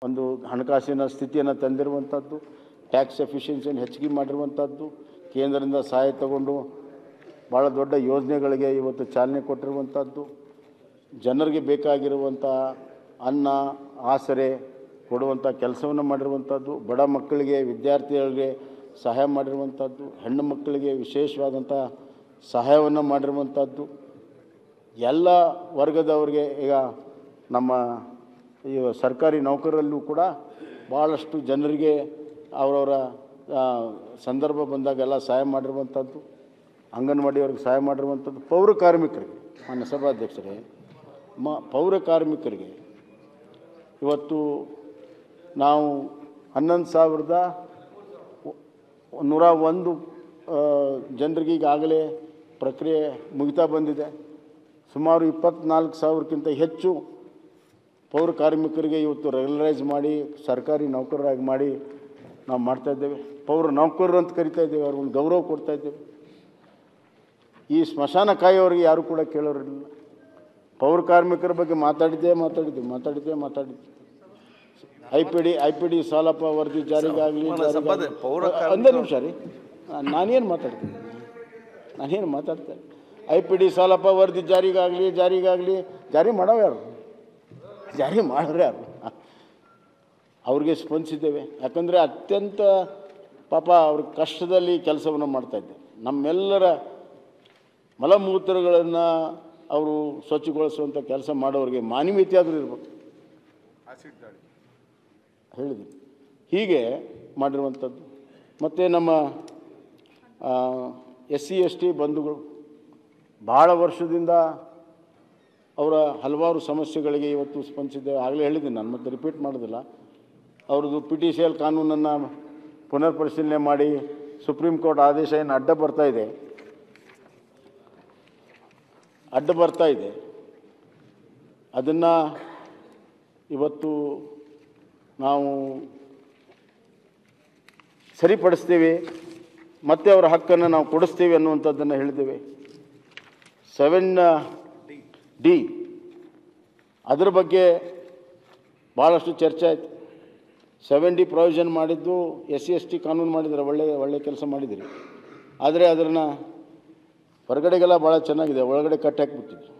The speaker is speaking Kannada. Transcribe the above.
ಒಂದು ಹಣಕಾಸಿನ ಸ್ಥಿತಿಯನ್ನು ತಂದಿರುವಂಥದ್ದು ಟ್ಯಾಕ್ಸ್ ಎಫಿಷಿಯನ್ಸಿಯನ್ನು ಹೆಚ್ಚಿಗೆ ಮಾಡಿರುವಂಥದ್ದು ಕೇಂದ್ರದಿಂದ ಸಹಾಯ ತಗೊಂಡು ಭಾಳ ದೊಡ್ಡ ಯೋಜನೆಗಳಿಗೆ ಇವತ್ತು ಚಾಲನೆ ಕೊಟ್ಟಿರುವಂಥದ್ದು ಜನರಿಗೆ ಬೇಕಾಗಿರುವಂಥ ಅನ್ನ ಆಸರೆ ಕೊಡುವಂಥ ಕೆಲಸವನ್ನು ಮಾಡಿರುವಂಥದ್ದು ಬಡ ಮಕ್ಕಳಿಗೆ ವಿದ್ಯಾರ್ಥಿಗಳಿಗೆ ಸಹಾಯ ಮಾಡಿರುವಂಥದ್ದು ಹೆಣ್ಣು ಮಕ್ಕಳಿಗೆ ವಿಶೇಷವಾದಂಥ ಸಹಾಯವನ್ನು ಮಾಡಿರುವಂಥದ್ದು ಎಲ್ಲ ವರ್ಗದವರಿಗೆ ಈಗ ನಮ್ಮ ಈ ಸರ್ಕಾರಿ ನೌಕರರಲ್ಲೂ ಕೂಡ ಭಾಳಷ್ಟು ಜನರಿಗೆ ಅವರವರ ಆ, ಸಂದರ್ಭ ಬಂದಾಗೆಲ್ಲ ಸಹಾಯ ಮಾಡಿರುವಂಥದ್ದು ಅಂಗನವಾಡಿಯವ್ರಿಗೆ ಸಹಾಯ ಮಾಡಿರುವಂಥದ್ದು ಪೌರ ಕಾರ್ಮಿಕರಿಗೆ ಮಾನ್ಯ ಸಭಾಧ್ಯಕ್ಷರೇ ಮ ಪೌರ ಕಾರ್ಮಿಕರಿಗೆ ಇವತ್ತು ನಾವು ಹನ್ನೊಂದು ಸಾವಿರದ ನೂರ ಒಂದು ಆ, ಜನರಿಗೆ ಈಗಾಗಲೇ ಪ್ರಕ್ರಿಯೆ ಮುಗಿತಾ ಬಂದಿದೆ ಸುಮಾರು ಇಪ್ಪತ್ನಾಲ್ಕು ಸಾವಿರಕ್ಕಿಂತ ಹೆಚ್ಚು ಪೌರ ಕಾರ್ಮಿಕರಿಗೆ ಇವತ್ತು ರೆಗ್ಯುಲರೈಸ್ ಮಾಡಿ ಸರ್ಕಾರಿ ನೌಕರರಾಗಿ ಮಾಡಿ ನಾವು ಮಾಡ್ತಾ ಇದ್ದೇವೆ ಪೌರ ನೌಕರರು ಅಂತ ಕರಿತಾ ಇದ್ದೇವೆ ಅವ್ರಿಗೊಂದು ಗೌರವ ಕೊಡ್ತಾ ಇದ್ದೇವೆ ಈ ಸ್ಮಶಾನ ಕಾಯೋರಿಗೆ ಯಾರು ಕೂಡ ಕೇಳೋರಿಲ್ಲ ಪೌರ ಕಾರ್ಮಿಕರ ಬಗ್ಗೆ ಮಾತಾಡಿದ್ದೇ ಮಾತಾಡಿದ್ದೆ ಮಾತಾಡಿದ್ದೇ ಮಾತಾಡಿದ್ದೆ I P D I P D Salappa ವರದಿ ಜಾರಿಗಾಗಲಿ ಮಾನ್ಯ ಸಭಾಧ್ಯ- ಪೌರ ಒಂದೇ ನಿಮಿಷ ರೀ ನಾನೇನು ಮಾತಾಡ್ತೀನಿ ನಾನೇನು ಮಾತಾಡ್ತೇನೆ ಐ ಪಿ ಡಿ ಸಾಲಪ್ಪ ವರದಿ ಜಾರಿಗಾಗಲಿ ಜಾರಿಗಾಗಲಿ ಜಾರಿ ಮಾಡೋ ಯಾರು ಜಾರಿ ಮಾಡೋರು ಯಾರು ಅವ್ರಿಗೆ ಸ್ಪಂದಿಸಿದ್ದೇವೆ ಯಾಕಂದರೆ ಅತ್ಯಂತ ಪಾಪ ಅವ್ರ ಕಷ್ಟದಲ್ಲಿ ಕೆಲಸವನ್ನು ಮಾಡ್ತಾಯಿದ್ದೆ ನಮ್ಮೆಲ್ಲರ ಮಲಮೂತ್ರಗಳನ್ನು ಅವರು ಸ್ವಚ್ಛಗೊಳಿಸುವಂಥ ಕೆಲಸ ಮಾಡೋರಿಗೆ ಮಾನವೀಯತೆ ಆದರೂ ಇರ್ಬೇಕು ಹೇಳಿದ್ದೀನಿ ಹೀಗೆ ಮಾಡಿರುವಂಥದ್ದು ಮತ್ತು ನಮ್ಮ ಎಸ್ ಸಿ ಎಸ್ ಟಿ ಬಂಧುಗಳು ಭಾಳ ವರ್ಷದಿಂದ ಅವರ ಹಲವಾರು ಸಮಸ್ಯೆಗಳಿಗೆ ಇವತ್ತು ಸ್ಪಂದಿಸಿದ್ದೇವೆ ಆಗಲೇ ಹೇಳಿದ್ದೀನಿ ನಾನು ಮತ್ತೆ ರಿಪೀಟ್ ಮಾಡೋದಿಲ್ಲ ಅವ್ರದ್ದು ಪಿ ಟಿ ಸಿ ಎಲ್ ಕಾನೂನನ್ನು ಪುನರ್ ಪರಿಶೀಲನೆ ಮಾಡಿ ಸುಪ್ರೀಂ ಕೋರ್ಟ್ ಆದೇಶ ಏನು ಅಡ್ಡ ಬರ್ತಾ ಇದೆ ಅಡ್ಡ ಬರ್ತಾ ಇದೆ ಅದನ್ನು ಇವತ್ತು ನಾವು ಸರಿಪಡಿಸ್ತೀವಿ ಮತ್ತೆ ಅವರ ಹಕ್ಕನ್ನು ನಾವು ಕೊಡಿಸ್ತೀವಿ ಅನ್ನುವಂಥದ್ದನ್ನು ಹೇಳಿದ್ದೇವೆ ಸೆವೆನ್ ಡಿ ಅದ್ರ ಬಗ್ಗೆ ಭಾಳಷ್ಟು ಚರ್ಚೆ ಆಯಿತು ಸೆವೆನ್ ಡಿ ಪ್ರೊವಿಷನ್ ಮಾಡಿದ್ದು ಎಸ್ ಸಿ ಎಸ್ ಟಿ ಕಾನೂನು ಮಾಡಿದರೆ ಒಳ್ಳೆ ಒಳ್ಳೆ ಕೆಲಸ ಮಾಡಿದಿರಿ ಆದರೆ ಅದನ್ನು ಹೊರಗಡೆಗೆಲ್ಲ ಭಾಳ ಚೆನ್ನಾಗಿದೆ ಒಳಗಡೆ ಕಟ್ಟಾಕ್ಬಿಟ್ಟಿದ್ರು